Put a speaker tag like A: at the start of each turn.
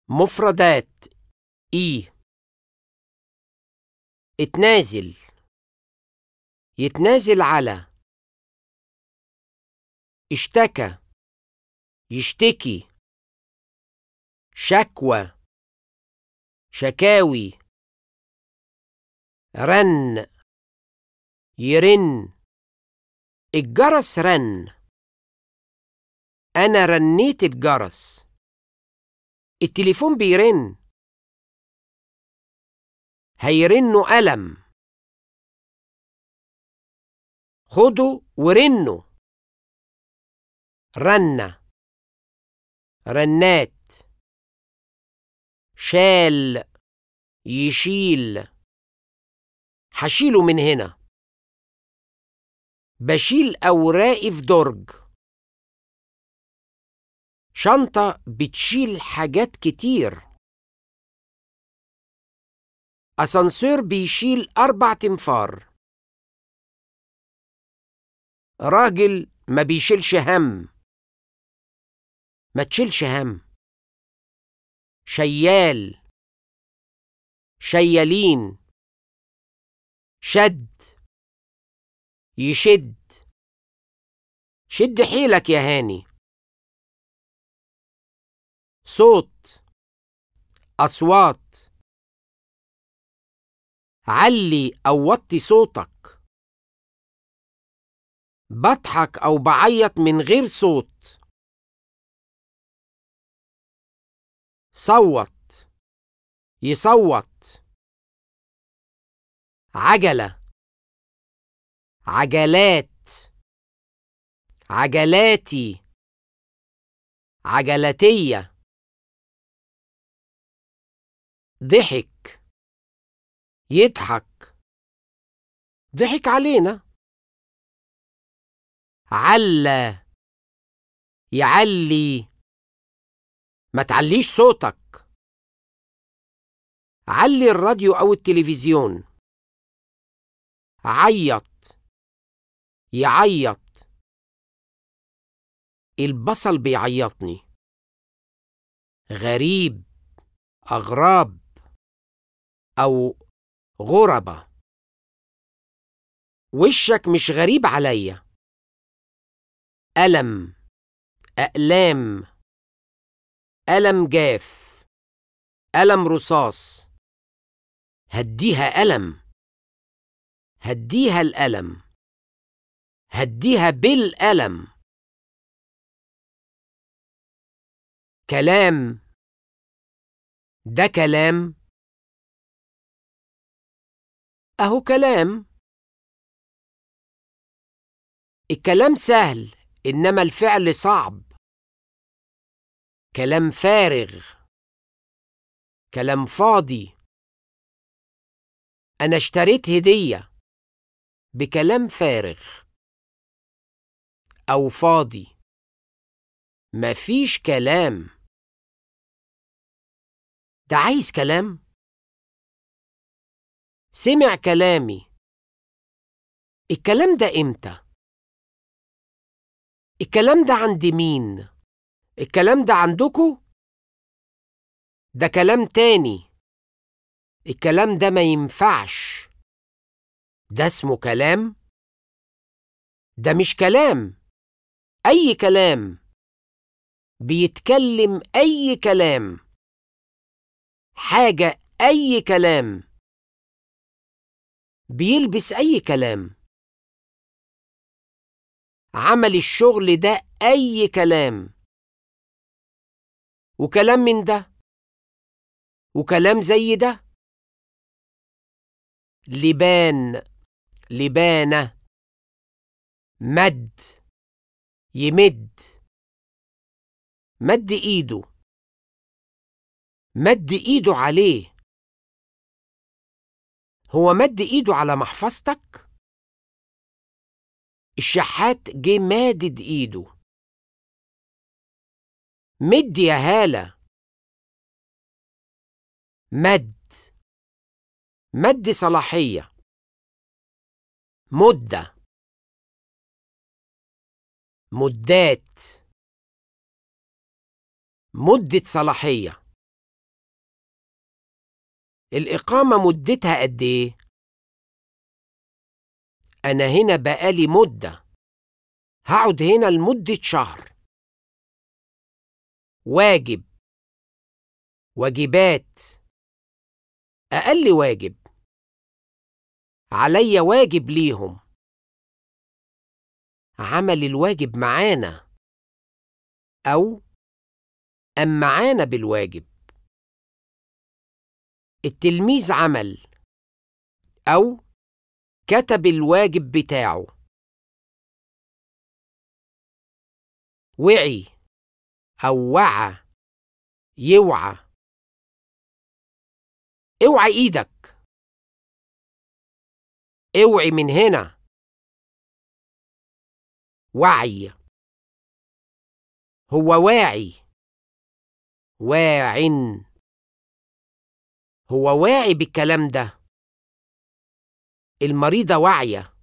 A: مفردات إي اتنازل يتنازل على اشتكى يشتكي شكوى شكاوي رن يرن الجرس رن أنا رنيت الجرس التليفون بيرن هيرنوا قلم خدوا ورنوا رنة رنات شال يشيل هشيله من هنا بشيل أوراقي في درج شنطة بتشيل حاجات كتير أسانسير بيشيل أربع تنفار راجل ما بيشيلش هم ما تشيلش هم شيال شيالين شد يشد شد حيلك يا هاني صوت أصوات علي أو وطي صوتك بضحك أو بعيط من غير صوت صوت يصوت عجلة عجلات عجلاتي عجلتيه ضحك يضحك ضحك علينا على يعلي ما تعليش صوتك علي الراديو او التلفزيون عيط يعيط البصل بيعيطني غريب اغراب أو غربة وشك مش غريب عليا ألم أقلام ألم جاف ألم رصاص هديها ألم هديها الألم هديها بالألم كلام ده كلام أهو كلام الكلام سهل إنما الفعل صعب كلام فارغ كلام فاضي أنا اشتريت هدية بكلام فارغ أو فاضي مفيش كلام ده عايز كلام سمع كلامي الكلام ده امتى الكلام ده عند مين الكلام ده عندكو ده كلام تاني الكلام ده ما ينفعش ده اسمه كلام ده مش كلام اي كلام بيتكلم اي كلام حاجه اي كلام بيلبس أي كلام عمل الشغل ده أي كلام وكلام من ده وكلام زي ده لبان لبانة مد يمد مد ايده مد ايده عليه هو مد ايده على محفظتك الشحات جه مادد ايده مد يا هالة مد مد صلاحية مدة مدات مدة صلاحية الإقامة مدتها قد إيه؟ أنا هنا بقالي مدة هقعد هنا لمدة شهر واجب واجبات أقل واجب عليا واجب ليهم عمل الواجب معانا أو أم معانا بالواجب التلميذ عمل أو كتب الواجب بتاعه وعي أو وعى يوعى اوعى ايدك اوعي من هنا وعي هو واعي واع هو واعي بالكلام ده المريضة واعية